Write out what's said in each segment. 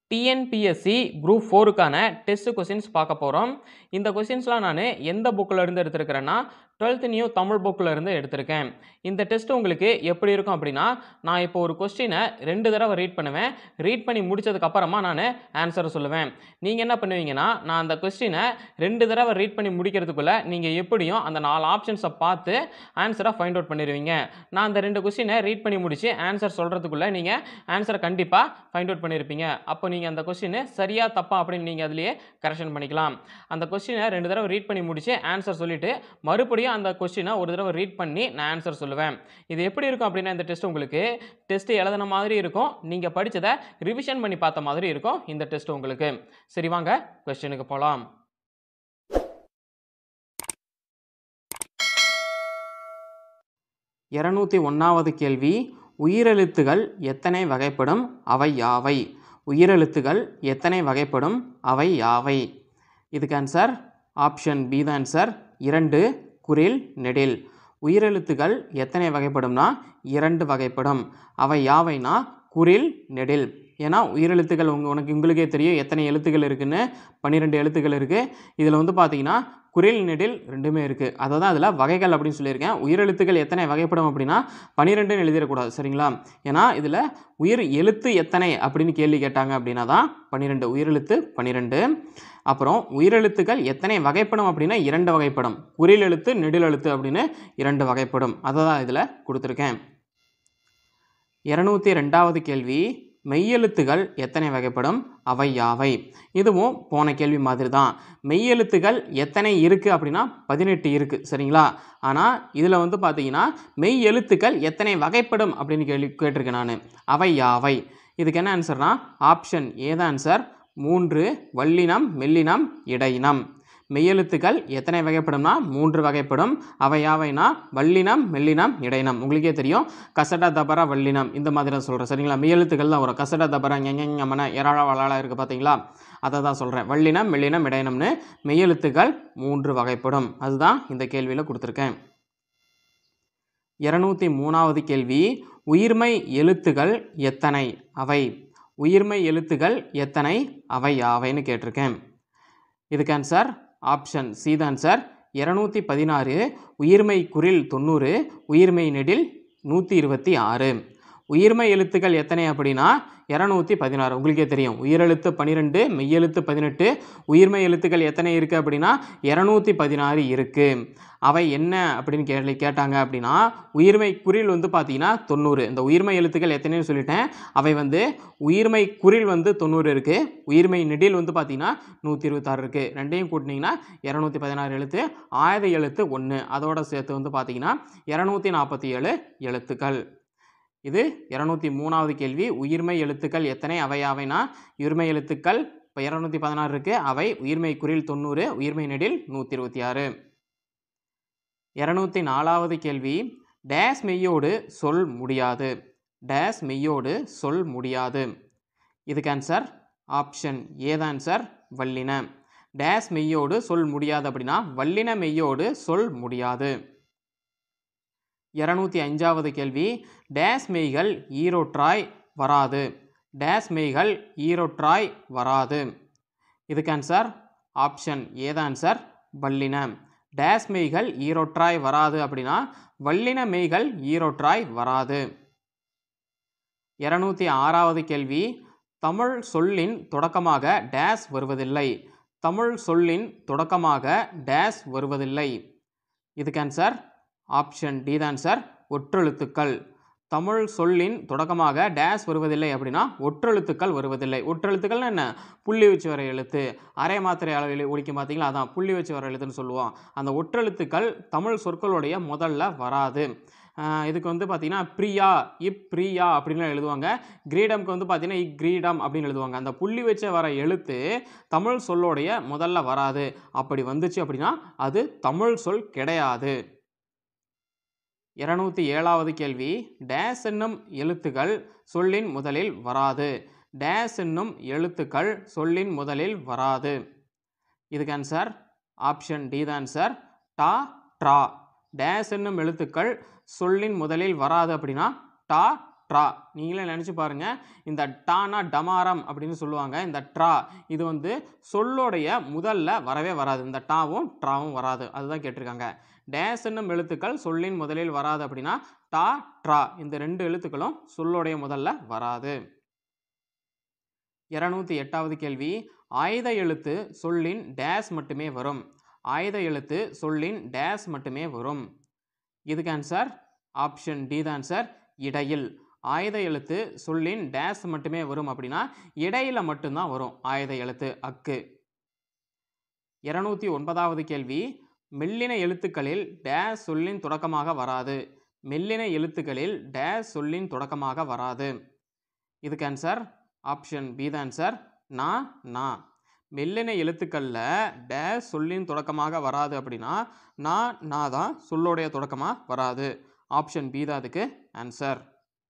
TNPSC group ஃபோருக்கான test questions பார்க்க போகிறோம் இந்த கொஸ்டின்ஸ்லாம் நான் எந்த புக்கில் இருந்து எடுத்திருக்கிறேன்னா டுவெல்த் நியூ தமிழ் புக்கில் இருந்து எடுத்திருக்கேன் இந்த டெஸ்ட் உங்களுக்கு எப்படி இருக்கும் அப்படின்னா நான் இப்போ ஒரு கொஸ்டினை ரெண்டு தடவை ரீட் பண்ணுவேன் ரீட் பண்ணி முடிச்சதுக்கு அப்புறமா நான் ஆன்சரை சொல்லுவேன் நீங்கள் என்ன பண்ணுவீங்கன்னா நான் அந்த கொஸ்டினை ரெண்டு தடவை ரீட் பண்ணி முடிக்கிறதுக்குள்ளே நீங்கள் எப்படியும் அந்த நாலு ஆப்ஷன்ஸை பார்த்து ஆன்சரை ஃபைண்ட் அவுட் பண்ணிடுவீங்க நான் அந்த ரெண்டு கொஸ்டினை ரீட் பண்ணி முடிச்சு ஆன்சர் சொல்கிறதுக்குள்ளே நீங்கள் ஆன்சரை கண்டிப்பாக ஃபைண்ட் அவுட் பண்ணியிருப்பீங்க அப்போ நீங்கள் அந்த கொஸ்டின் சரியா தப்பா அப்படின்னு நீங்கள் அதுலேயே கரெக்ஷன் பண்ணிக்கலாம் அந்த கொஸ்டினை ரெண்டு தடவை ரீட் பண்ணி முடிச்சு ஆன்சர் சொல்லிவிட்டு மறுபடியும் அந்த கொஸ்டினை ஒரு தடவை ரீட் பண்ணி நான் ஆன்சர் சொல்லுவேன் இது எப்படி இருக்கும் அப்படின்னா இந்த டெஸ்ட் உங்களுக்கு டெஸ்ட் எழுதின மாதிரி இருக்கும் நீங்கள் படித்ததை ரிவிஷன் பண்ணி பார்த்த மாதிரி இருக்கும் இந்த டெஸ்ட் உங்களுக்கு சரி வாங்க கொஸ்டினுக்கு போகலாம் இரநூத்தி ஒன்றாவது கேள்வி உயிரெழுத்துகள் எத்தனை வகைப்படும் அவை யாவை உயிரெழுத்துகள் எத்தனை வகைப்படும் அவை யாவை இதுக்கு ஆன்சர் ஆப்ஷன் பி தான் ஆன்சர் இரண்டு குரில் நெடில் உயிரெழுத்துகள் எத்தனை வகைப்படும்னா இரண்டு வகைப்படும் அவை யாவைனா குரில் நெடில் ஏன்னா உயிரெழுத்துக்கள் உங்க உனக்கு உங்களுக்கே தெரியும் எத்தனை எழுத்துக்கள் இருக்குன்னு பன்னிரெண்டு எழுத்துக்கள் இருக்குது இதில் வந்து பார்த்தீங்கன்னா குரில் நெடில் ரெண்டுமே இருக்குது அதை தான் அதில் வகைகள் அப்படின்னு சொல்லியிருக்கேன் உயிரெழுத்துக்கள் எத்தனை வகைப்படும் அப்படின்னா பன்னிரெண்டுன்னு எழுதிடக்கூடாது சரிங்களா ஏன்னா இதில் உயிர் எழுத்து எத்தனை அப்படின்னு கேள்வி கேட்டாங்க அப்படின்னா தான் பன்னிரெண்டு உயிரெழுத்து பன்னிரெண்டு அப்புறம் உயிரெழுத்துக்கள் எத்தனை வகைப்படும் அப்படின்னா இரண்டு வகைப்படும் குறில் எழுத்து நெடில் எழுத்து அப்படின்னு இரண்டு வகைப்படும் அதை தான் இதில் கொடுத்துருக்கேன் இரநூத்தி ரெண்டாவது கேள்வி மெய்யெழுத்துகள் எத்தனை வகைப்படும் அவை யாவை இதுவும் போன கேள்வி மாதிரி தான் மெய்யெழுத்துகள் எத்தனை இருக்குது அப்படின்னா பதினெட்டு இருக்குது சரிங்களா ஆனால் இதில் வந்து பார்த்தீங்கன்னா மெய் எழுத்துக்கள் எத்தனை வகைப்படும் அப்படின்னு கேள்வி கேட்டிருக்கேன் நான் அவை யாவை இதுக்கு என்ன ஆன்சர்னா ஆப்ஷன் ஏதான் ஆன்சர் மூன்று வல்லினம் மெல்லினம் இடையினம் மெய்யெழுத்துக்கள் எத்தனை வகைப்படும்னா மூன்று வகைப்படும் அவை யாவைனா வல்லினம் மெல்லினம் இடையினம் உங்களுக்கே தெரியும் கசடா தபரா வல்லினம் இந்த மாதிரி தான் சொல்கிறேன் சரிங்களா மெய்யெழுத்துக்கள் தான் வரும் கசடா தபரா ஞமன எராளா வளாளா இருக்குது பார்த்தீங்களா அதை தான் சொல்கிறேன் வல்லினம் மெல்லினம் இடையினம்னு மெய்யெழுத்துக்கள் மூன்று வகைப்படும் அதுதான் இந்த கேள்வியில் கொடுத்துருக்கேன் இரநூத்தி மூணாவது கேள்வி உயிர்மை எழுத்துகள் எத்தனை அவை உயிர்மை எழுத்துகள் எத்தனை அவை யாவைன்னு கேட்டிருக்கேன் இதுக்கு ஆன்சர் ஆப்ஷன் சி தான் ஆன்சர் இரநூத்தி பதினாறு உயிர்மை குரில் தொண்ணூறு உயிர்மை நெடில் நூற்றி இருபத்தி ஆறு உயிர்மை எழுத்துக்கள் எத்தனை அப்படின்னா இரநூத்தி பதினாறு உங்களுக்கே தெரியும் உயிரெழுத்து பன்னிரெண்டு மெய்யெழுத்து பதினெட்டு உயிர்மை எழுத்துக்கள் எத்தனை இருக்குது அப்படின்னா இரநூத்தி பதினாறு இருக்குது அவை என்ன அப்படின்னு கேள்வி கேட்டாங்க அப்படின்னா உயிர்மை குறில் வந்து பார்த்தீங்கன்னா தொண்ணூறு இந்த உயிர்மை எழுத்துக்கள் எத்தனைன்னு சொல்லிட்டேன் அவை வந்து உயிர்மை குறில் வந்து தொண்ணூறு இருக்குது உயிர்மை நெடில் வந்து பார்த்தீங்கன்னா நூற்றி இருபத்தாறு இருக்குது ரெண்டையும் கூட்டினீங்கன்னா இரநூத்தி பதினாறு எழுத்து ஆயுத எழுத்து ஒன்று அதோட சேர்த்து வந்து பார்த்தீங்கன்னா இரநூத்தி நாற்பத்தி ஏழு எழுத்துக்கள் இது இரநூத்தி மூணாவது கேள்வி உயிர்மை எழுத்துக்கள் எத்தனை அவை அவைனா உயிர்மை எழுத்துக்கள் இப்போ இரநூத்தி பதினாறு இருக்குது அவை உயிர்மை குறில் தொண்ணூறு உயிர்மை நெடில் நூற்றி இருபத்தி ஆறு இரநூத்தி நாலாவது கேள்வி டேஸ் மெய்யோடு சொல் முடியாது டேஸ் மெய்யோடு சொல் முடியாது இதுக்கு ஆன்சர் ஆப்ஷன் ஏதான் ஆன்சர் வல்லின டேஸ் மெய்யோடு சொல் முடியாது அப்படின்னா வல்லின மெய்யோடு சொல் முடியாது இரநூத்தி அஞ்சாவது கேள்வி டேஸ் மெய்கள் ஈரோற்றாய் வராது டேஸ் மெய்கள் ஈரோற்றாய் வராது இதுக்கு ஆன்சர் ஆப்ஷன் ஏதான் ஆன்சர் வல்லின டேஸ் மெய்கள் ஈரோற்றாய் வராது அப்படின்னா வல்லின மெய்கள் ஈரோற்றாய் வராது இரநூத்தி ஆறாவது கேள்வி தமிழ் சொல்லின் தொடக்கமாக டேஸ் வருவதில்லை தமிழ் சொல்லின் தொடக்கமாக டேஸ் வருவதில்லை இதுக்கு ஆன்சர் ஆப்ஷன் டி தான் சார் ஒற்றெழுத்துக்கள் தமிழ் சொல்லின் தொடக்கமாக டேஸ் வருவதில்லை அப்படின்னா ஒற்றெழுத்துக்கள் வருவதில்லை ஒற்றெழுத்துக்கள்னா என்ன புள்ளி வச்சு வர எழுத்து அரை மாத்திரை அளவில் ஒழிக்கும் பார்த்தீங்களா அதான் புள்ளி வச்சு வர எழுத்துன்னு சொல்லுவோம் அந்த ஒற்றெழுத்துக்கள் தமிழ் சொற்களுடைய முதல்ல வராது இதுக்கு வந்து பார்த்தீங்கன்னா பிரியா இப் பிரியா அப்படின்னு எழுதுவாங்க கிரீடம்க்கு வந்து பார்த்தீங்கன்னா இக் கிரீடம் அப்படின்னு எழுதுவாங்க அந்த புள்ளி வச்ச வர எழுத்து தமிழ் சொல்லோடைய முதல்ல வராது அப்படி வந்துச்சு அப்படின்னா அது தமிழ் சொல் கிடையாது இருநூத்தி ஏழாவது கேள்வி டேஸ் என்னும் எழுத்துக்கள் சொல்லின் முதலில் வராது டேஸ் என்னும் எழுத்துக்கள் சொல்லின் முதலில் வராது இதுக்கு ஆன்சர் ஆப்ஷன் டி தான் ஆன்சர் டா ட்ரா டேஸ் என்னும் எழுத்துக்கள் சொல்லின் முதலில் வராது அப்படின்னா டா ட்ரா நீங்களே நினச்சி பாருங்கள் இந்த டானா டமாரம் அப்படின்னு சொல்லுவாங்க இந்த ட்ரா இது வந்து சொல்லோடைய முதல்ல வரவே வராது இந்த டாவும் ட்ராவும் வராது அதுதான் கேட்டிருக்காங்க டேஸ் என்னும் எழுத்துக்கள் சொல்லின் முதலில் வராது அப்படின்னா டா ட்ரா இந்த ரெண்டு எழுத்துக்களும் சொல்லோடைய முதல்ல வராது இருநூத்தி எட்டாவது கேள்வி ஆயுத எழுத்து சொல்லின் டேஸ் மட்டுமே வரும் ஆயுத எழுத்து சொல்லின் டேஸ் மட்டுமே வரும் இதுக்கு ஆன்சர் ஆப்ஷன் டி தான் சார் இடையில் ஆயுத எழுத்து சொல்லின் டேஸ் மட்டுமே வரும் அப்படின்னா இடையில மட்டும்தான் வரும் ஆயுத எழுத்து அக்கு இருநூத்தி ஒன்பதாவது கேள்வி மெல்லின எழுத்துக்களில் டேஸ் சொல்லின் தொடக்கமாக வராது மெல்லின எழுத்துக்களில் டேஸ் சொல்லின் தொடக்கமாக வராது இதுக்கு ஆன்சர் ஆப்ஷன் பி தான் சார் நா நா மெல்லின எழுத்துக்களில் டேஸ் சொல்லின் தொடக்கமாக வராது அப்படின்னா நா நா தான் சொல்லோடைய தொடக்கமாக வராது ஆப்ஷன் பி தான் அதுக்கு ஆன்சர்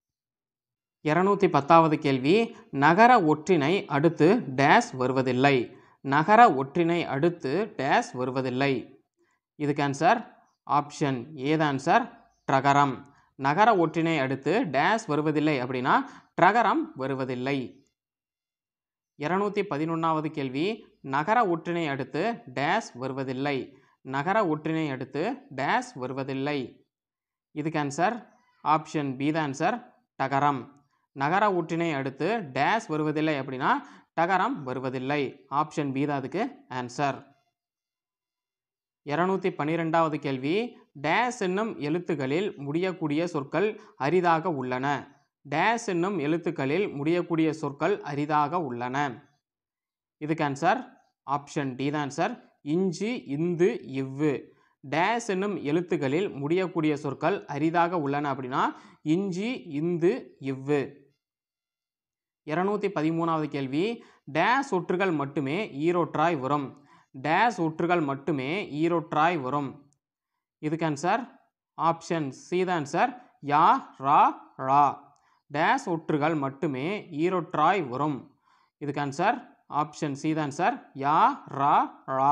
இரநூத்தி பத்தாவது கேள்வி நகர ஒற்றினை அடுத்து டேஸ் வருவதில்லை நகர ஒற்றினை அடுத்து டேஸ் வருவதில்லை இதுக்கு ஆன்சர் ஆப்ஷன் ஏதான் சார் ட்ரகரம் நகர ஒற்றினை அடுத்து டேஸ் வருவதில்லை அப்படின்னா ட்ரகரம் வருவதில்லை இருநூத்தி பதினொன்றாவது கேள்வி நகர ஒற்றினை அடுத்து டேஸ் வருவதில்லை நகர ஒற்றினை அடுத்து டேஸ் வருவதில்லை இதுக்கு ஆன்சர் ஆப்ஷன் பி தான் ஆன்சர் டகரம் நகர ஒற்றினை அடுத்து டேஸ் வருவதில்லை அப்படின்னா டகரம் வருவதில்லை ஆப்ஷன் பி தான் அதுக்கு ஆன்சர் இருநூத்தி பன்னிரெண்டாவது கேள்வி டேஸ் என்னும் எழுத்துக்களில் முடியக்கூடிய சொற்கள் அரிதாக உள்ளன டேஸ் என்னும் எழுத்துக்களில் முடியக்கூடிய சொற்கள் அரிதாக உள்ளன இதுக்கு ஆன்சர் ஆப்ஷன் டி தான் சார் இஞ்சு இந்து இவ்வு டேஸ் என்னும் எழுத்துக்களில் முடியக்கூடிய சொற்கள் அரிதாக உள்ளன அப்படின்னா இஞ்சி இந்து இவ்வு இருநூத்தி பதிமூணாவது கேள்வி டேஸ் ஒற்றுகள் மட்டுமே ஈரோற்றாய் வரும் டேஸ் ஒற்றுகள் மட்டுமே ஈரோற்றாய் வரும் இதுக்கு ஆன்சர் ஆப்ஷன் சி தான் சார் யா ரா ரா டேஸ் ஒற்றுகள் மட்டுமே ஈரோற்றாய் வரும் இதுக்கு ஆன்சர் ஆப்ஷன் சி தான் சார் யா ரா ரா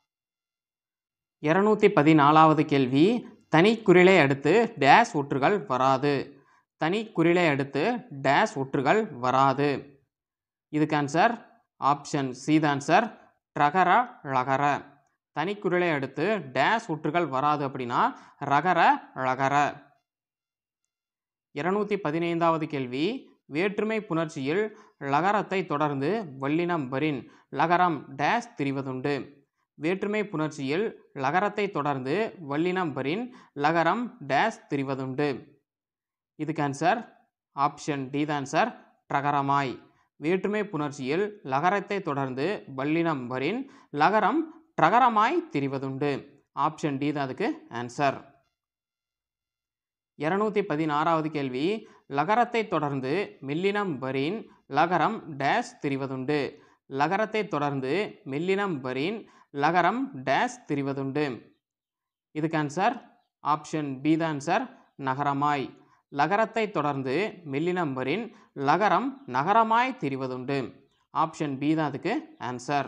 இருநூத்தி பதினாலாவது கேள்வி தனிக்குறிலை அடுத்து டேஸ் ஒற்றுகள் வராது தனிக்குறிலை அடுத்து டேஸ் ஒற்றுகள் வராது இதுக்கு ஆன்சர் ஆப்ஷன் சி தான் சார் ட்ரகர ழகர தனிக்குறிலை அடுத்து டேஸ் ஒற்றுகள் வராது அப்படின்னா ரகர ழகர இருநூத்தி பதினைந்தாவது கேள்வி வேற்றுமை புணர்ச்சியில் லகரத்தை தொடர்ந்து வல்லினம் வரின் லகரம் டேஸ் திரிவதுண்டு வேற்றுமை புணர்ச்சியில் லகரத்தை தொடர்ந்து வல்லினம் வரின் லகரம் டேஸ் திரிவதுண்டு இதுக்கு ஆன்சர் ஆப்ஷன் டி தான் சார் ட்ரகரமாய் வேற்றுமை புணர்ச்சியில் லகரத்தை தொடர்ந்து வல்லினம் வரின் லகரம் ட்ரகரமாய் திரிவதுண்டு ஆப்ஷன் டி தான் அதுக்கு ஆன்சர் இருநூத்தி பதினாறாவது கேள்வி லகரத்தை தொடர்ந்து மெல்லினம் வரின் லகரம் டேஸ் திரிவதுண்டு லகரத்தை தொடர்ந்து மெல்லினம் வரின் லகரம் டேஸ் திரிவதுண்டு இதுக்கு ஆன்சர் ஆப்ஷன் பி தான் சார் நகரமாய் லகரத்தை தொடர்ந்து மெல்லினம் வரின் லகரம் நகரமாய் திரிவதுண்டு ஆப்ஷன் பி தான் அதுக்கு ஆன்சர்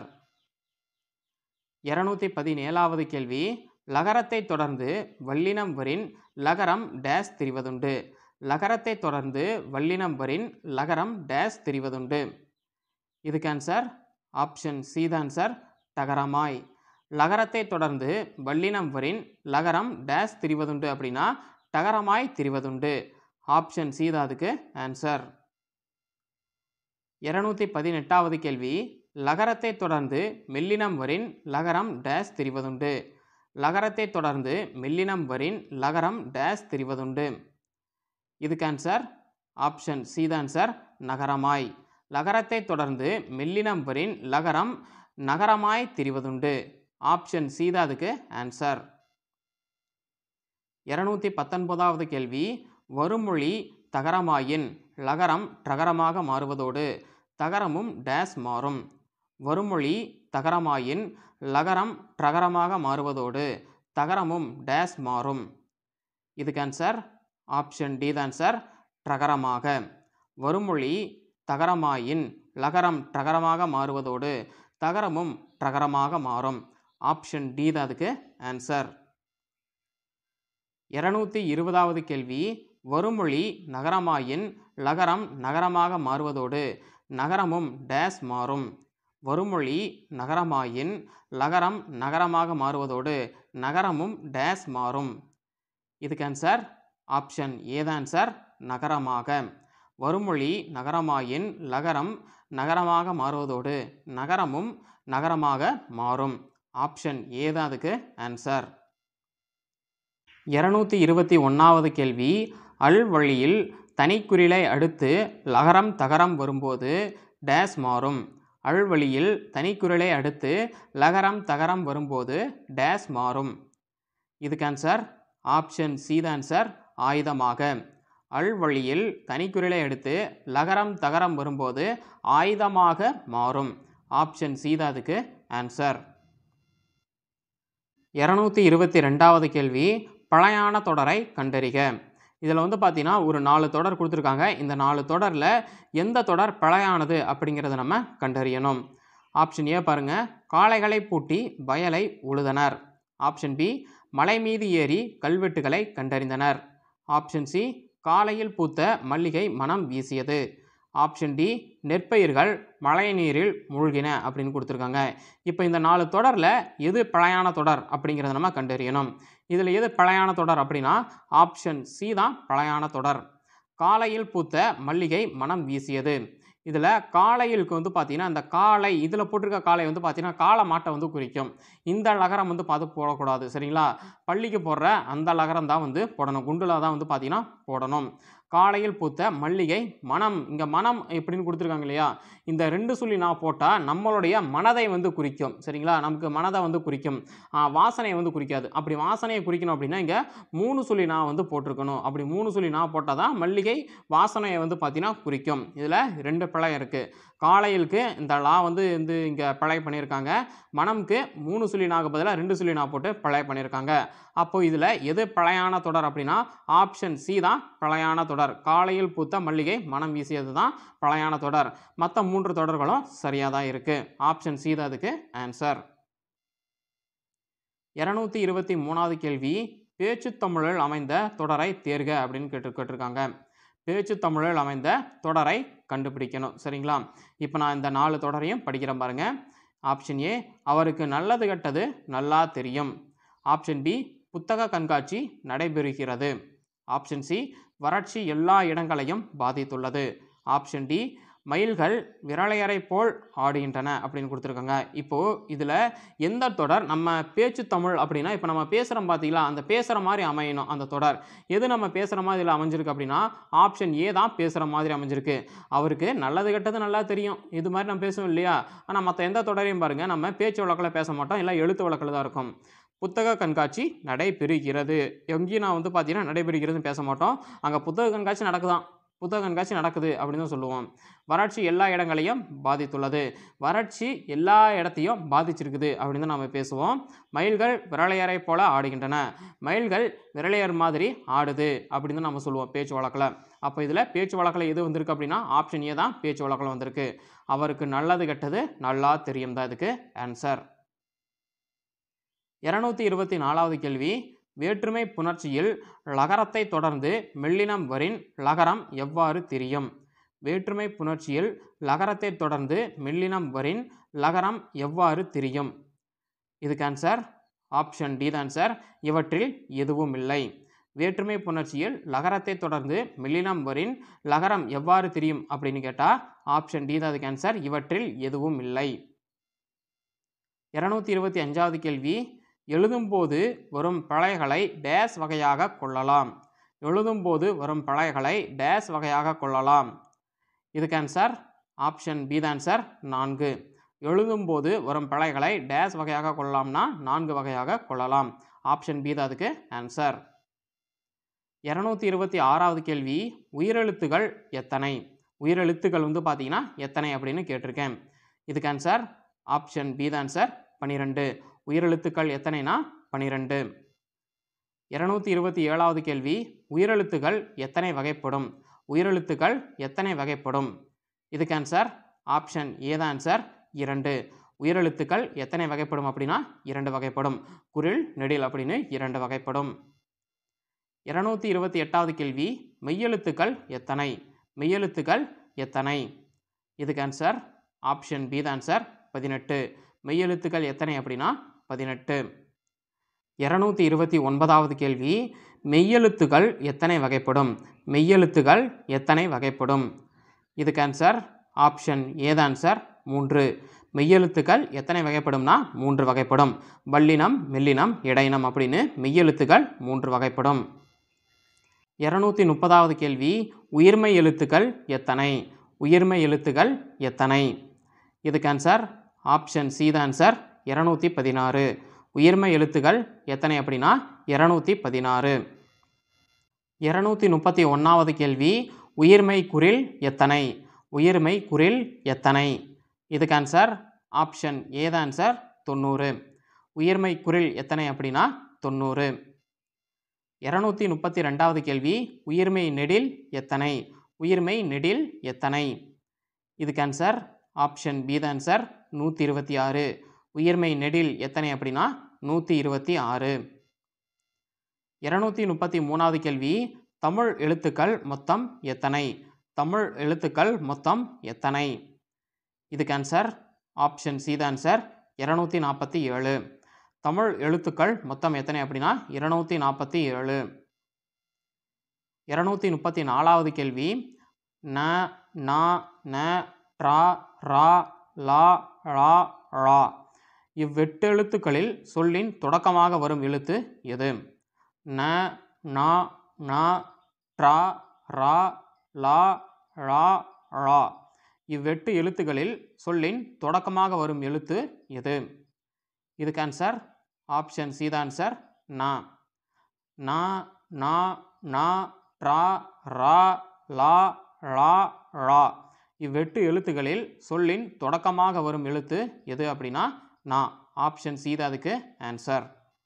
இருநூத்தி பதினேழாவது கேள்வி லகரத்தை தொடர்ந்து வல்லினம் வரின் லகரம் டேஸ் திரிவதுண்டு லகரத்தை தொடர்ந்து வல்லினம் வரின் லகரம் டேஸ் திரிவதுண்டு இதுக்கு ஆன்சர் ஆப்ஷன் சி தான் சார் தகரமாய் லகரத்தை தொடர்ந்து வல்லினம் வரின் லகரம் டேஸ் திரிவதுண்டு அப்படின்னா டகரமாய் திரிவதுண்டு ஆப்ஷன் சி தான் அதுக்கு ஆன்சர் இருநூத்தி பதினெட்டாவது கேள்வி லகரத்தை தொடர்ந்து மெல்லினம் வரின் லகரம் டேஸ் திரிவதுண்டு லகரத்தை தொடர்ந்து மெல்லினம் வரின் லகரம் டேஸ் திரிவதுண்டு இதுக்கு ஆன்சர் ஆப்ஷன் சி தான் சார் நகரமாய் லகரத்தை தொடர்ந்து மெல்லினம் வரின் லகரம் நகரமாய் திரிவதுண்டு ஆப்ஷன் சி தான் அதுக்கு ஆன்சர் இருநூத்தி பத்தொன்பதாவது கேள்வி வருமொழி தகரமாயின் லகரம் ட்ரகரமாக மாறுவதோடு தகரமும் டேஸ் மாறும் வருமொழி தகரமாயின் லகரம் ட்ரகரமாக மாறுவதோடு தகரமும் டேஸ் மாறும் இதுக்கு ஆன்சர் ஆப்ஷன் டி தான் சார் ட்ரகரமாக வருமொழி தகரமாயின் லகரம் ட்ரகரமாக மாறுவதோடு தகரமும் ட்ரகரமாக மாறும் ஆப்ஷன் டி தான் அதுக்கு ஆன்சர் இருநூத்தி இருபதாவது கேள்வி வருமொழி நகரமாயின் லகரம் நகரமாக மாறுவதோடு நகரமும் டேஸ் மாறும் வருமொழி நகரமாயின் லகரம் நகரமாக மாறுவதோடு நகரமும் டேஸ் மாறும் இதுக்கு ஆன்சர் ஆப்ஷன் ஏதான் சார் நகரமாக வருமொழி நகரமாயின் லகரம் நகரமாக மாறுவதோடு நகரமும் நகரமாக மாறும் ஆப்ஷன் ஏதான் அதுக்கு ஆன்சர் இரநூத்தி இருபத்தி ஒன்றாவது கேள்வி அல் வழியில் தனிக்குறிலை அடுத்து லகரம் தகரம் வரும்போது டேஸ் மாறும் அல் வழியில் தனிக்குறிலை அடுத்து லகரம் தகரம் வரும்போது டேஸ் மாறும் இதுக்கு ஆன்சர் ஆப்ஷன் சி தான் ஆன்சர் ஆயுதமாக அல் வழியில் தனிக்குறிலை அடுத்து லகரம் தகரம் வரும்போது ஆயுதமாக மாறும் ஆப்ஷன் சி தான் அதுக்கு ஆன்சர் இரநூத்தி இருபத்தி ரெண்டாவது கேள்வி பழையான தொடரை கண்டறிக இதில் வந்து பார்த்தீங்கன்னா ஒரு நாலு தொடர் கொடுத்துருக்காங்க இந்த நாலு தொடரில் எந்த தொடர் பழையானது அப்படிங்கிறத நம்ம கண்டறியணும் ஆப்ஷன் ஏ பாருங்கள் காளைகளை பூட்டி வயலை உழுதனர் ஆப்ஷன் பி மலை மீது ஏறி கல்வெட்டுகளை கண்டறிந்தனர் ஆப்ஷன் சி காலையில் பூத்த மல்லிகை மனம் வீசியது ஆப்ஷன் டி நெற்பயிர்கள் மழை நீரில் மூழ்கின அப்படின்னு கொடுத்துருக்காங்க இப்போ இந்த நாலு தொடரில் எது பழையான தொடர் அப்படிங்கிறத நம்ம கண்டறியணும் இதில் எது பழையான தொடர் அப்படின்னா ஆப்ஷன் சி தான் பழையான தொடர் காலையில் பூத்த மல்லிகை மனம் வீசியது இதில் காலையிலுக்கு வந்து பார்த்தீங்கன்னா இந்த காலை இதில் போட்டிருக்க காலை வந்து பார்த்தீங்கன்னா காளை மாட்டை வந்து குறிக்கும் இந்த லகரம் வந்து பார்த்து போடக்கூடாது சரிங்களா பள்ளிக்கு போடுற அந்த லகரம் தான் வந்து போடணும் குண்டுல தான் வந்து பார்த்தீங்கன்னா போடணும் காலையில் பூத்த மல்லிகை மனம் இங்கே மனம் எப்படின்னு கொடுத்துருக்காங்க இல்லையா இந்த ரெண்டு சொல்லி நான் போட்டால் நம்மளுடைய மனதை வந்து குறிக்கும் சரிங்களா நமக்கு மனதை வந்து குறிக்கும் ஆ, வாசனையை வந்து குறிக்காது அப்படி வாசனையை குறிக்கணும் அப்படின்னா இங்கே மூணு சொல்லி நான் வந்து போட்டிருக்கணும் அப்படி மூணு சொல்லி நான் போட்டால் தான் மல்லிகை வாசனையை வந்து பார்த்தீங்கன்னா குறிக்கும் இதில் ரெண்டு பிழை இருக்குது காலையிலுக்கு இந்த லா வந்து வந்து இங்கே பிழை பண்ணியிருக்காங்க மனம்க்கு மூணு சொல்லி நாக்கு பதிலாக ரெண்டு சொல்லி நான் போட்டு பிழை பண்ணியிருக்காங்க அப்போ இதில் எது பழையான தொடர் அப்படின்னா ஆப்ஷன் சி தான் பழையான தொடர் காலையில் பூத்த மல்லிகை மனம் வீசியது தான் பழையான தொடர் மற்ற மூன்று தொடர்களும் சரியாக தான் இருக்குது ஆப்ஷன் சி தான் அதுக்கு ஆன்சர் இரநூத்தி இருபத்தி மூணாவது கேள்வி பேச்சுத் தமிழில் அமைந்த தொடரை தேர்க அப்படின்னு கேட்டு கேட்டிருக்காங்க பேச்சுத் தமிழில் அமைந்த தொடரை கண்டுபிடிக்கணும் சரிங்களா இப்போ நான் இந்த நாலு தொடரையும் படிக்கிறேன் பாருங்க ஆப்ஷன் ஏ அவருக்கு நல்லது கெட்டது நல்லா தெரியும் ஆப்ஷன் பி புத்தக கண்காட்சி நடைபெறுகிறது ஆப்ஷன் சி வறட்சி எல்லா இடங்களையும் பாதித்துள்ளது ஆப்ஷன் டி மயில்கள் விரலையரை போல் ஆடுகின்றன அப்படின்னு கொடுத்துருக்காங்க இப்போது இதில் எந்த தொடர் நம்ம பேச்சு தமிழ் அப்படின்னா இப்போ நம்ம பேசுகிறோம் பார்த்தீங்களா அந்த பேசுகிற மாதிரி அமையணும் அந்த தொடர் எது நம்ம பேசுகிற மாதிரி இதில் அமைஞ்சிருக்கு அப்படின்னா ஆப்ஷன் ஏ தான் பேசுகிற மாதிரி அமைஞ்சிருக்கு அவருக்கு நல்லது கெட்டது நல்லா தெரியும் இது மாதிரி நம்ம பேசுவோம் இல்லையா ஆனால் மற்ற எந்த தொடரையும் பாருங்கள் நம்ம பேச்சு வழக்கில் பேச மாட்டோம் இல்லை எழுத்து வழக்கில் தான் இருக்கும் புத்தக கண்காட்சி நடைபெறுகிறது எங்கேயும் நான் வந்து பார்த்தீங்கன்னா நடைபெறுகிறதுன்னு பேச மாட்டோம் அங்கே புத்தக கண்காட்சி நடக்குதான் புத்தக கண்காட்சி நடக்குது அப்படின்னு தான் சொல்லுவோம் வறட்சி எல்லா இடங்களையும் பாதித்துள்ளது வறட்சி எல்லா இடத்தையும் பாதிச்சிருக்குது அப்படின்னு தான் நம்ம பேசுவோம் மயில்கள் விரலையரை போல ஆடுகின்றன மயில்கள் விரலையர் மாதிரி ஆடுது அப்படின்னு தான் நம்ம சொல்லுவோம் பேச்சு வழக்கில் அப்போ இதில் பேச்சு வழக்கில் எது வந்திருக்கு அப்படின்னா ஆப்ஷன் ஏ தான் பேச்சு வழக்கில் வந்திருக்கு அவருக்கு நல்லது கெட்டது நல்லா தெரியும் தான் இதுக்கு ஆன்சர் இரநூத்தி இருபத்தி நாலாவது கேள்வி வேற்றுமை புணர்ச்சியில் லகரத்தை தொடர்ந்து மெல்லினம் வரின் லகரம் எவ்வாறு தெரியும் வேற்றுமை புணர்ச்சியில் லகரத்தை தொடர்ந்து மெல்லினம் வரின் லகரம் எவ்வாறு தெரியும் இதுக்கு ஆன்சர் ஆப்ஷன் டி தான் ஆன்சர் இவற்றில் எதுவும் இல்லை வேற்றுமை புணர்ச்சியில் லகரத்தை தொடர்ந்து மெல்லினம் வரின் லகரம் எவ்வாறு தெரியும் அப்படின்னு கேட்டால் ஆப்ஷன் டி தான் அதுக்கு ஆன்சர் இவற்றில் எதுவும் இல்லை இரநூத்தி இருபத்தி அஞ்சாவது கேள்வி எழுதும்போது வரும் பிழைகளை டேஸ் வகையாக கொள்ளலாம் எழுதும்போது வரும் பிழைகளை டேஸ் வகையாக கொள்ளலாம் இதுக்கு ஆன்சர் ஆப்ஷன் பி தான் ஆன்சர் நான்கு எழுதும்போது வரும் பிழைகளை டேஸ் வகையாக கொள்ளலாம்னா நான்கு வகையாக கொள்ளலாம் ஆப்ஷன் பி தான் அதுக்கு ஆன்சர் இரநூத்தி இருபத்தி ஆறாவது கேள்வி உயிரெழுத்துகள் எத்தனை உயிரெழுத்துக்கள் வந்து பார்த்தீங்கன்னா எத்தனை அப்படின்னு கேட்டிருக்கேன் இதுக்கு ஆன்சர் ஆப்ஷன் பி தான் ஆன்சர் பன்னிரெண்டு உயிரெழுத்துக்கள் எத்தனைனா பன்னிரெண்டு இரநூத்தி இருபத்தி ஏழாவது கேள்வி உயிரெழுத்துகள் எத்தனை வகைப்படும் உயிரெழுத்துக்கள் எத்தனை வகைப்படும் இதுக்கு ஆன்சர் ஆப்ஷன் ஏ தான் ஆன்சர் இரண்டு உயிரெழுத்துக்கள் எத்தனை வகைப்படும் அப்படின்னா இரண்டு வகைப்படும் குரில் நெடில் அப்படின்னு இரண்டு வகைப்படும் இருநூத்தி இருபத்தி எட்டாவது கேள்வி மெய்யெழுத்துக்கள் எத்தனை மெய்யெழுத்துக்கள் எத்தனை இதுக்கு ஆன்சர் ஆப்ஷன் பி தான் ஆன்சர் பதினெட்டு மெய்யெழுத்துக்கள் எத்தனை அப்படின்னா பதினெட்டு இரநூத்தி இருபத்தி ஒன்பதாவது கேள்வி மெய்யெழுத்துக்கள் எத்தனை வகைப்படும் மெய்யெழுத்துக்கள் எத்தனை வகைப்படும் இதுக்கு ஆன்சர் ஆப்ஷன் ஏது ஆன்சர் மூன்று மெய்யெழுத்துக்கள் எத்தனை வகைப்படும்னா மூன்று வகைப்படும் வல்லினம் மெல்லினம் இடையினம் அப்படின்னு மெய்யெழுத்துக்கள் மூன்று வகைப்படும் இரநூத்தி முப்பதாவது கேள்வி உயிர்மை எழுத்துக்கள் எத்தனை உயிர்மை எழுத்துக்கள் எத்தனை இதுக்கு ஆன்சர் ஆப்ஷன் சி தான் ஆன்சர் இரநூத்தி பதினாறு உயிர்மை எழுத்துக்கள் எத்தனை அப்படின்னா இரநூத்தி பதினாறு இரநூத்தி முப்பத்தி ஒன்றாவது கேள்வி உயிர்மை குரில் எத்தனை உயிர்மை குரில் எத்தனை இதுக்கு ஆன்சர் ஆப்ஷன் ஏ தான் ஆன்சர் தொண்ணூறு உயிர்மை குரில் எத்தனை அப்படின்னா தொண்ணூறு இரநூத்தி முப்பத்தி ரெண்டாவது கேள்வி உயிர்மை நெடில் எத்தனை உயிர்மை நெடில் எத்தனை இதுக்கு ஆன்சர் ஆப்ஷன் பி தான் ஆன்சர் நூற்றி இருபத்தி ஆறு உயிர்மை நெடில் எத்தனை அப்படின்னா நூற்றி இருபத்தி ஆறு இரநூத்தி முப்பத்தி மூணாவது கேள்வி தமிழ் எழுத்துக்கள் மொத்தம் எத்தனை தமிழ் எழுத்துக்கள் மொத்தம் எத்தனை இதுக்கு ஆன்சர் ஆப்ஷன் சி தான் ஆன்சர் இரநூத்தி நாற்பத்தி ஏழு தமிழ் எழுத்துக்கள் மொத்தம் எத்தனை அப்படின்னா இருநூத்தி நாற்பத்தி ஏழு இரநூத்தி முப்பத்தி நாலாவது கேள்வி ந ந ந ட்ரா ரா லா ழா ழா இவ்வெட்டெழுத்துக்களில் சொல்லின் தொடக்கமாக வரும் எழுத்து எது ந ந ந ட்ரா ரா லா ழா ழா இவ்வெட்டு எழுத்துக்களில் சொல்லின் தொடக்கமாக வரும் எழுத்து எது இதுக்கு ஆன்சர் ஆப்ஷன் சி தான் ஆன்சர் நா நா நா நா ட்ரா ரா லா ழா ழா இவ்வெட்டு எழுத்துக்களில் சொல்லின் தொடக்கமாக வரும் எழுத்து எது அப்படின்னா நா ஆப்ஷன் சி தான் அதுக்கு ஆன்சர்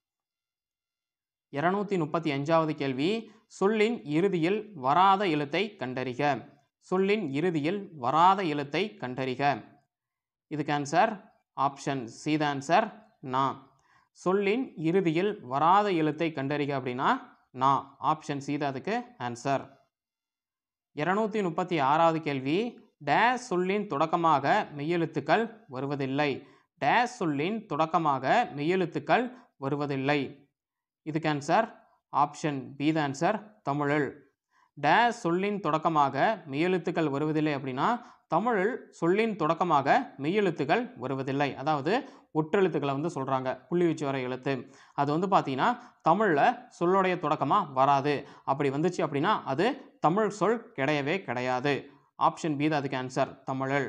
இரநூத்தி முப்பத்தி அஞ்சாவது கேள்வி சொல்லின் இறுதியில் வராத எழுத்தை கண்டறிக சொல்லின் இறுதியில் வராத எழுத்தை கண்டறிக இதுக்கு ஆன்சர் ஆப்ஷன் சி தான் ஆன்சர் நா சொல்லின் இறுதியில் வராத எழுத்தை கண்டறிக அப்படின்னா நா ஆப்ஷன் சி தான் அதுக்கு ஆன்சர் இருநூத்தி முப்பத்தி ஆறாவது கேள்வி டேஸ் சொல்லின் தொடக்கமாக மெய்யெழுத்துக்கள் வருவதில்லை டேஸ் சொல்லின் தொடக்கமாக மெய்யெழுத்துக்கள் வருவதில்லை இதுக்கு ஆன்சர் ஆப்ஷன் பி த ஆன்சர் தமிழில் டேஸ் சொல்லின் தொடக்கமாக மெய்யெழுத்துக்கள் வருவதில்லை அப்படின்னா தமிழில் சொல்லின் தொடக்கமாக மெய்யெழுத்துக்கள் வருவதில்லை அதாவது ஒற்றெழுத்துக்களை வந்து சொல்கிறாங்க புள்ளி வச்சு வர எழுத்து அது வந்து பார்த்தீங்கன்னா தமிழில் சொல்லுடைய தொடக்கமாக வராது அப்படி வந்துச்சு அப்படின்னா அது தமிழ் சொல் கிடையவே கிடையாது ஆப்ஷன் பி தான் அதுக்கு ஆன்சர் தமிழில்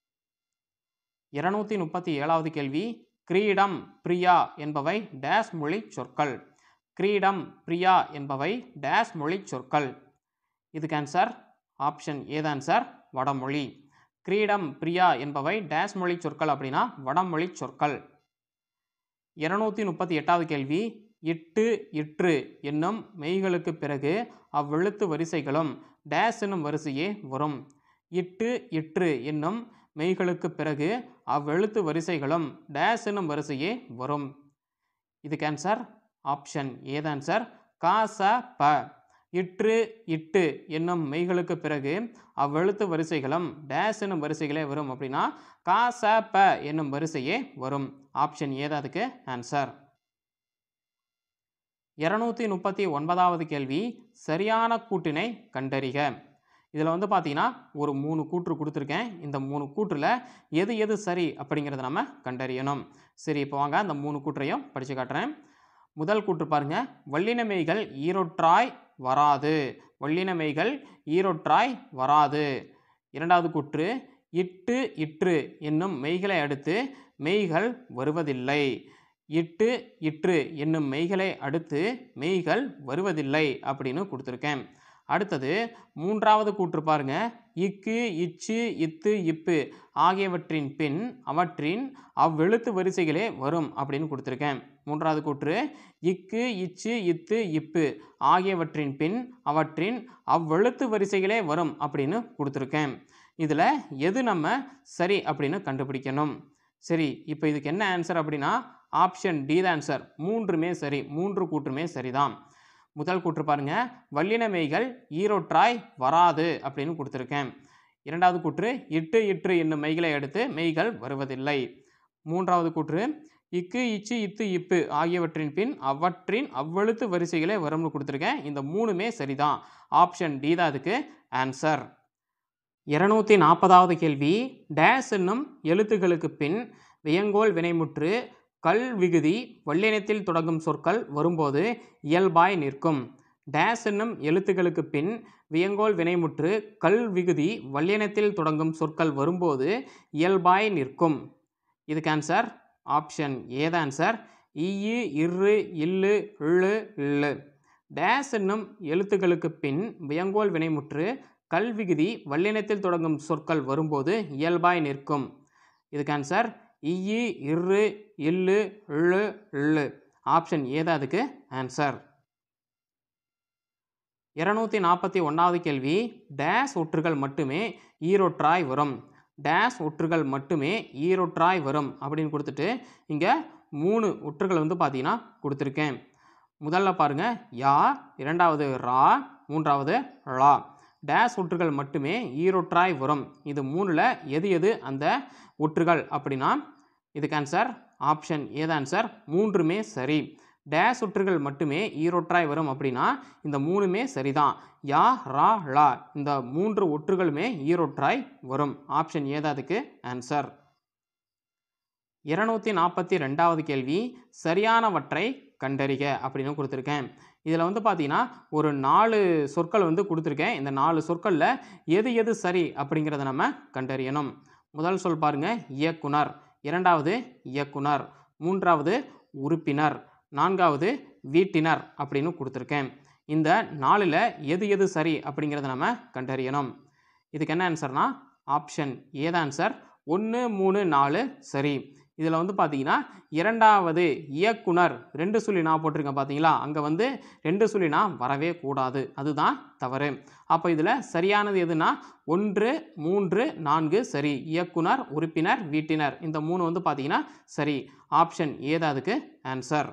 இருநூத்தி முப்பத்தி ஏழாவது கேள்வி கிரீடம் பிரியா என்பவை டேஸ் மொழி சொற்கள் கிரீடம் பிரியா என்பவை டேஸ் மொழி சொற்கள் இதுக்கு ஆன்சர் ஆப்ஷன் ஏது ஆன்சர் வடமொழி கிரீடம் பிரியா என்பவை டேஸ் மொழி சொற்கள் அப்படின்னா வடமொழி சொற்கள் இருநூத்தி முப்பத்தி எட்டாவது கேள்வி இட்டு இற்று என்னும் மெய்களுக்கு பிறகு அவ்வெழுத்து வரிசைகளும் டேஸ் என்னும் வரிசையே வரும் இட்டு இற்று என்னும் மெய்களுக்கு பிறகு அவ்வெழுத்து வரிசைகளும் டேஸ் என்னும் வரிசையே வரும் இதுக்கு ஆன்சர் ஆப்ஷன் ஏது ஆன்சர் கா ச ப இற்று இட்டு என்னும் மெய்களுக்கு பிறகு அவ்வெழுத்து வரிசைகளும் டேஸ் என்னும் வரிசைகளே வரும் அப்படின்னா கா ச ப என்னும் வரிசையே வரும் ஆப்ஷன் ஏது அதுக்கு ஆன்சர் இருநூத்தி முப்பத்தி ஒன்பதாவது கேள்வி சரியான கூட்டினை கண்டறிக இதில் வந்து பார்த்தீங்கன்னா ஒரு மூணு கூற்று கொடுத்துருக்கேன் இந்த மூணு கூற்றில் எது எது சரி அப்படிங்கிறத நம்ம கண்டறியணும் சரி இப்போ வாங்க அந்த மூணு கூற்றையும் படித்து காட்டுறேன் முதல் கூற்று பாருங்க வல்லினமைகள் ஈரொற்றாய் வராது வல்லினமைகள் ஈரொற்றாய் வராது இரண்டாவது கூற்று இட்டு இற்று என்னும் மெய்களை அடுத்து மெய்கள் வருவதில்லை இட்டு இற்று என்னும் மெய்களை அடுத்து மெய்கள் வருவதில்லை அப்படின்னு கொடுத்துருக்கேன் அடுத்தது மூன்றாவது கூற்று பாருங்க இக்கு இச்சு இத்து இப்பு ஆகியவற்றின் பின் அவற்றின் அவ்வெழுத்து வரிசைகளே வரும் அப்படின்னு கொடுத்துருக்கேன் மூன்றாவது கூற்று இக்கு இச்சு இத்து இப்பு ஆகியவற்றின் பின் அவற்றின் அவ்வெழுத்து வரிசைகளே வரும் அப்படின்னு கொடுத்துருக்கேன் இதில் எது நம்ம சரி அப்படின்னு கண்டுபிடிக்கணும் சரி இப்போ இதுக்கு என்ன ஆன்சர் அப்படின்னா ஆப்ஷன் டி தான் ஆன்சர் மூன்றுமே சரி மூன்று கூற்றுமே சரிதான் முதல் கூற்று பாருங்க வல்லின மெய்கள் ஈரொற்றாய் வராது அப்படின்னு கொடுத்துருக்கேன் இரண்டாவது கூற்று இட்டு இற்று என்னும் மெய்களை அடுத்து மெய்கள் வருவதில்லை மூன்றாவது கூற்று இக்கு இச்சு இத்து இப்பு ஆகியவற்றின் பின் அவற்றின் அவ்வெழுத்து வரிசைகளே வரும்னு கொடுத்துருக்கேன் இந்த மூணுமே சரிதான் ஆப்ஷன் டி தான் அதுக்கு ஆன்சர் இருநூத்தி நாற்பதாவது கேள்வி டேஸ் என்னும் எழுத்துக்களுக்கு பின் வியங்கோல் வினைமுற்று கல் விகுதி வல்லினத்தில் தொடங்கும் சொற்கள் வரும்போது இயல்பாய் நிற்கும் டேஸ் என்னும் எழுத்துக்களுக்கு பின் வியங்கோல் வினைமுற்று கல் விகுதி வல்லினத்தில் தொடங்கும் சொற்கள் வரும்போது இயல்பாய் நிற்கும் இதுக்கு ஆன்சர் ஆப்ஷன் ஏத ஆன்சர் இயு இரு இல்லு இழு இல்லு டேஸ் என்னும் எழுத்துக்களுக்கு பின் வியங்கோல் வினைமுற்று கல்விகுதி வல்லினத்தில் தொடங்கும் சொற்கள் வரும்போது இயல்பாய் நிற்கும் இதுக்கு ஆன்சர் இயு இரு இல்லு இழு இழு ஆப்ஷன் ஏதா அதுக்கு ஆன்சர் இருநூத்தி நாற்பத்தி ஒன்றாவது கேள்வி டேஸ் ஒற்றுகள் மட்டுமே ஈரொற்றாய் வரும் டேஸ் ஒற்றுகள் மட்டுமே ஈரொற்றாய் வரும் அப்படின்னு கொடுத்துட்டு இங்கே மூணு ஒற்றுகள் வந்து பார்த்தீங்கன்னா கொடுத்துருக்கேன் முதல்ல பாருங்க யா இரண்டாவது ரா மூன்றாவது ழா டேஸ் ஒற்றுகள் மட்டுமே ஈரொற்றாய் வரும் இது மூணில் எது எது அந்த ஒற்றுகள் அப்படின்னா இதுக்கு ஆன்சர் ஆப்ஷன் ஏது ஆன்சர் மூன்றுமே சரி டேஸ் ஒற்றுகள் மட்டுமே ஈரொற்றாய் வரும் அப்படின்னா இந்த மூணுமே சரிதான் யா ரா ழா இந்த மூன்று ஒற்றுகளுமே ஈரொற்றாய் வரும் ஆப்ஷன் ஏதா அதுக்கு ஆன்சர் இருநூத்தி நாற்பத்தி ரெண்டாவது கேள்வி சரியானவற்றை கண்டறிக அப்படின்னு கொடுத்துருக்கேன் இதில் வந்து பார்த்தீங்கன்னா ஒரு நாலு சொற்கள் வந்து கொடுத்துருக்கேன் இந்த நாலு சொற்களில் எது எது சரி அப்படிங்கிறத நம்ம கண்டறியணும் முதல் சொல் பாருங்க இயக்குனர் இரண்டாவது இயக்குனர் மூன்றாவது உறுப்பினர் நான்காவது வீட்டினர் அப்படின்னு கொடுத்துருக்கேன் இந்த நாலில் எது எது சரி அப்படிங்கிறத நம்ம கண்டறியணும் இதுக்கு என்ன ஆன்சர்னா ஆப்ஷன் ஏதா ஆன்சர் ஒன்று மூணு நாலு சரி இதில் வந்து பார்த்தீங்கன்னா இரண்டாவது இயக்குனர் ரெண்டு சொல்லி நான் போட்டிருக்கேன் பார்த்தீங்களா அங்கே வந்து ரெண்டு சொல்லி நான் வரவே கூடாது அதுதான் தவறு அப்போ இதில் சரியானது எதுனா ஒன்று மூன்று நான்கு சரி இயக்குனர் உறுப்பினர் வீட்டினர் இந்த மூணு வந்து பார்த்தீங்கன்னா சரி ஆப்ஷன் ஏதா அதுக்கு ஆன்சர்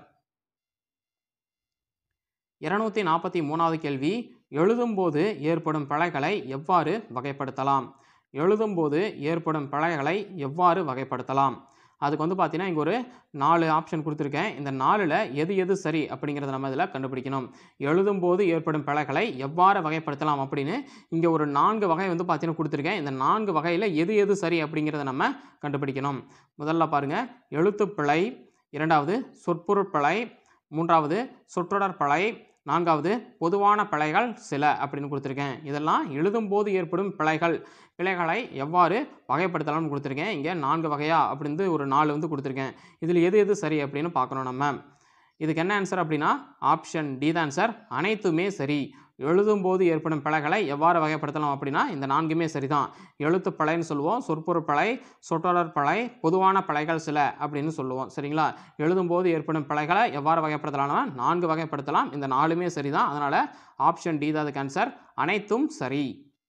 இருநூத்தி நாற்பத்தி மூணாவது கேள்வி எழுதும்போது ஏற்படும் பிழைகளை எவ்வாறு வகைப்படுத்தலாம் எழுதும்போது ஏற்படும் பிழைகளை எவ்வாறு வகைப்படுத்தலாம் அதுக்கு வந்து பார்த்தீங்கன்னா இங்கே ஒரு நாலு ஆப்ஷன் கொடுத்துருக்கேன் இந்த நாலில் எது எது சரி அப்படிங்கிறத நம்ம இதில் கண்டுபிடிக்கணும் எழுதும்போது ஏற்படும் பிழைகளை எவ்வாறு வகைப்படுத்தலாம் அப்படின்னு இங்கே ஒரு நான்கு வகை வந்து பார்த்தீங்கன்னா கொடுத்துருக்கேன் இந்த நான்கு வகையில் எது எது சரி அப்படிங்கிறத நம்ம கண்டுபிடிக்கணும் முதல்ல பாருங்கள் எழுத்துப்பிழை இரண்டாவது சொற்பொருட்பிழை மூன்றாவது சொற்றொடர் பிழை நான்காவது பொதுவான பிழைகள் சில அப்படின்னு கொடுத்துருக்கேன் இதெல்லாம் எழுதும்போது ஏற்படும் பிழைகள் பிழைகளை எவ்வாறு வகைப்படுத்தலாம்னு கொடுத்துருக்கேன் இங்கே நான்கு வகையா அப்படின்னு ஒரு நாலு வந்து கொடுத்துருக்கேன் இதில் எது எது சரி அப்படின்னு பார்க்கணும் நம்ம இதுக்கு என்ன ஆன்சர் அப்படின்னா ஆப்ஷன் டி தான் ஆன்சர் அனைத்துமே சரி எழுதும்போது ஏற்படும் பிழைகளை எவ்வாறு வகைப்படுத்தலாம் அப்படின்னா இந்த நான்குமே சரிதான் எழுத்து பிழைன்னு சொல்லுவோம் சொற்பொருள் பிழை சொற்றொடர் பிழை பொதுவான பிழைகள் சில அப்படின்னு சொல்லுவோம் சரிங்களா எழுதும்போது ஏற்படும் பிழைகளை எவ்வாறு வகைப்படுத்தலாம்னா நான்கு வகைப்படுத்தலாம் இந்த நாலுமே சரிதான் அதனால் ஆப்ஷன் டி தான் அதுக்கு ஆன்சர் அனைத்தும் சரி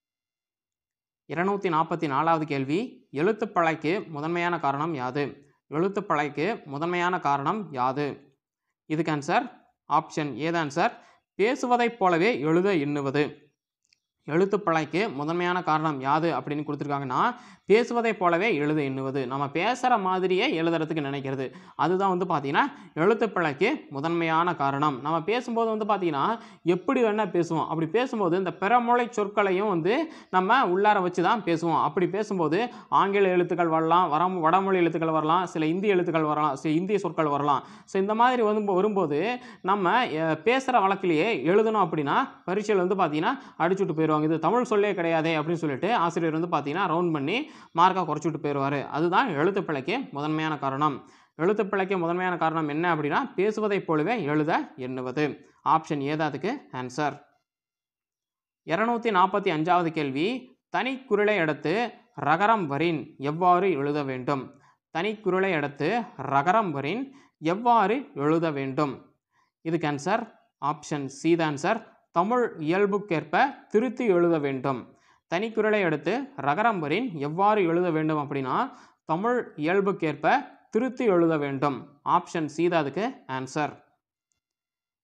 இருநூத்தி நாற்பத்தி நாலாவது கேள்வி எழுத்துப்பழைக்கு முதன்மையான காரணம் யாது எழுத்துப்பழைக்கு முதன்மையான காரணம் யாது இதுக்கு ஆன்சர் ஆப்ஷன் ஏது ஆன்சர் பேசுவதைப் போலவே எழுத எண்ணுவது எழுத்துப்பழைக்கு முதன்மையான காரணம் யாது அப்படின்னு கொடுத்துருக்காங்கன்னா பேசுவதைப் போலவே எழுத எண்ணுவது நம்ம பேசுகிற மாதிரியே எழுதுறதுக்கு நினைக்கிறது அதுதான் வந்து பார்த்திங்கன்னா எழுத்துப்பிழைக்கு முதன்மையான காரணம் நம்ம பேசும்போது வந்து பார்த்திங்கன்னா எப்படி வேணால் பேசுவோம் அப்படி பேசும்போது இந்த பிறமொழி சொற்களையும் வந்து நம்ம உள்ளார வச்சு தான் பேசுவோம் அப்படி பேசும்போது ஆங்கில எழுத்துக்கள் வரலாம் வர வடமொழி எழுத்துக்கள் வரலாம் சில இந்திய எழுத்துக்கள் வரலாம் சில இந்திய சொற்கள் வரலாம் ஸோ இந்த மாதிரி வந்து வரும்போது நம்ம பேசுகிற வழக்கிலேயே எழுதணும் அப்படின்னா பரீட்சையில் வந்து பார்த்திங்கன்னா அடிச்சுட்டு போயிடுவாங்க இது தமிழ் சொல்லே கிடையாதே அப்படின்னு சொல்லிட்டு ஆசிரியர் வந்து பார்த்தீங்கன்னா ரவுண்ட் பண்ணி மார்க்கை குறைச்சிட்டு போயிடுவார் அதுதான் எழுத்துப்பிழைக்கு முதன்மையான காரணம் எழுத்துப்பிழைக்கு முதன்மையான காரணம் என்ன அப்படின்னா பேசுவதைப் போலவே எழுத எண்ணுவது ஆப்ஷன் ஏதா அதுக்கு ஆன்சர் இரநூத்தி நாற்பத்தி அஞ்சாவது கேள்வி தனிக்குறளை அடுத்து ரகரம் வரின் எவ்வாறு எழுத வேண்டும் தனிக்குறளை அடுத்து ரகரம் வரின் எவ்வாறு எழுத வேண்டும் இதுக்கு ஆன்சர் ஆப்ஷன் சி தான் ஆன்சர் தமிழ் இயல்புக்கேற்ப திருத்தி எழுத வேண்டும் தனிக்குறளை அடுத்து ரகரம் வரின் எவ்வாறு எழுத வேண்டும் அப்படின்னா தமிழ் இயல்புக்கேற்ப திருத்தி எழுத வேண்டும் ஆப்ஷன் சி தான் அதுக்கு ஆன்சர்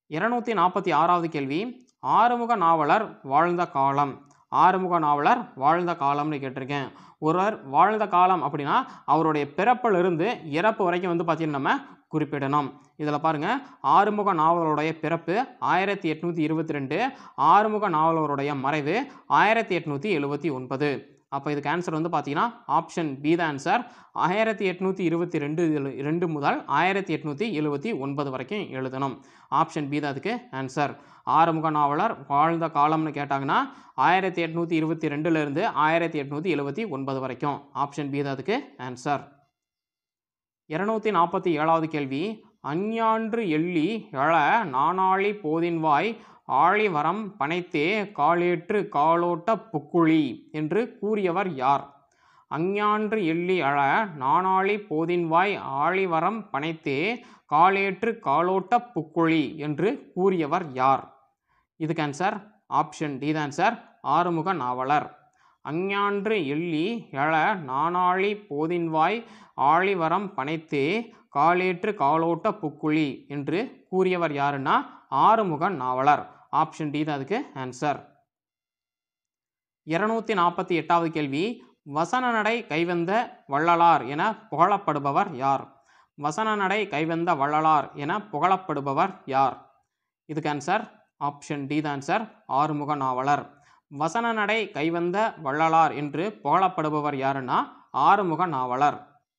இருநூத்தி நாற்பத்தி ஆறாவது கேள்வி ஆறுமுக நாவலர் வாழ்ந்த காலம் ஆறுமுக நாவலர் வாழ்ந்த காலம்னு கேட்டிருக்கேன் ஒருவர் வாழ்ந்த காலம் அப்படின்னா அவருடைய பிறப்பிலிருந்து இறப்பு வரைக்கும் வந்து பார்த்தீங்கன்னா நம்ம குறிப்பிடணும் இதில் பாருங்கள் ஆறுமுக நாவலருடைய பிறப்பு ஆயிரத்தி எட்நூற்றி இருபத்தி ரெண்டு ஆறுமுக நாவலருடைய மறைவு ஆயிரத்தி எட்நூற்றி எழுபத்தி ஒன்பது அப்போ இதுக்கு ஆன்சர் வந்து பார்த்தீங்கன்னா ஆப்ஷன் பி தான் ஆன்சர் ஆயிரத்தி எட்நூற்றி இருபத்தி ரெண்டு ரெண்டு முதல் ஆயிரத்தி எட்நூற்றி எழுபத்தி ஒன்பது வரைக்கும் எழுதணும் ஆப்ஷன் பி தான் அதுக்கு ஆன்சர் ஆறுமுக நாவலர் வாழ்ந்த காலம்னு கேட்டாங்கன்னா ஆயிரத்தி எட்நூற்றி இருபத்தி ரெண்டுலேருந்து ஆயிரத்தி எட்நூற்றி எழுபத்தி ஒன்பது வரைக்கும் ஆப்ஷன் பி தான் அதுக்கு ஆன்சர் இருநூத்தி நாற்பத்தி ஏழாவது கேள்வி அஞ்ஞான்று எள்ளி எழ நானாளி போதின்வாய் ஆழிவரம் பனைத்தே காலேற்று காலோட்ட புக்குழி என்று கூறியவர் யார் அஞ்ஞான்று எள்ளி அழ நானாளி போதின்வாய் ஆழிவரம் பனைத்தே காலேற்று காலோட்ட புக்குழி என்று கூறியவர் யார் இதுக்கு ஆன்சர் ஆப்ஷன் டி தான் ஆன்சர் ஆறுமுக நாவலர் அஞ்ஞான்று எள்ளி எழ நானாளி போதின்வாய் ஆழிவரம் பனைத்தே காலேற்று காலோட்ட புக்குழி என்று கூறியவர் யாருன்னா ஆறுமுக நாவலர் ஆப்ஷன் டி தான் அதுக்கு ஆன்சர் இருநூத்தி நாற்பத்தி எட்டாவது கேள்வி வசன நடை கைவந்த வள்ளலார் என புகழப்படுபவர் யார் வசன நடை கைவந்த வள்ளலார் என புகழப்படுபவர் யார் இதுக்கு ஆன்சர் ஆப்ஷன் டி தான் ஆன்சர் ஆறுமுக நாவலர் வசன நடை கைவந்த வள்ளலார் என்று புகழப்படுபவர் யாருன்னா ஆறுமுக நாவலர்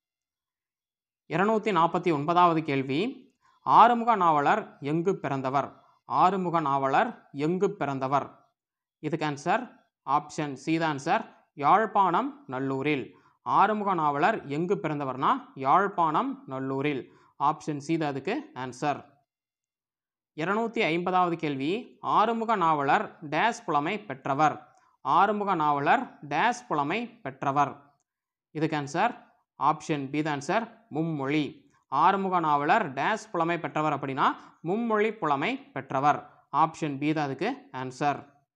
இருநூத்தி நாற்பத்தி ஒன்பதாவது கேள்வி ஆறுமுக நாவலர் எங்கு பிறந்தவர் ஆறுமுக நாவலர் எங்கு பிறந்தவர் இதுக்கு ஆன்சர் ஆப்ஷன் சி தான் ஆன்சர் யாழ்ப்பாணம் நல்லூரில் ஆறுமுக நாவலர் எங்கு பிறந்தவர்னா யாழ்ப்பாணம் நல்லூரில் ஆப்ஷன் சி தான் அதுக்கு ஆன்சர் இருநூத்தி ஐம்பதாவது கேள்வி ஆறுமுக நாவலர் டேஸ் புலமை பெற்றவர் ஆறுமுக நாவலர் டேஸ் புலமை பெற்றவர் இதுக்கு ஆன்சர் ஆப்ஷன் பி தான் ஆன்சர் மும்மொழி ஆறுமுக நாவலர் டேஸ் புலமை பெற்றவர் அப்படின்னா மும்மொழி புலமை பெற்றவர் ஆப்ஷன் பி தான் அதுக்கு ஆன்சர்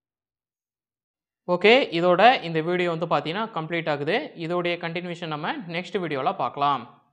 ஓகே இதோட இந்த வீடியோ வந்து பார்த்தீங்கன்னா கம்ப்ளீட் ஆகுது இதோடைய கண்டினியூஷன் நம்ம நெக்ஸ்ட் வீடியோவில் பார்க்கலாம்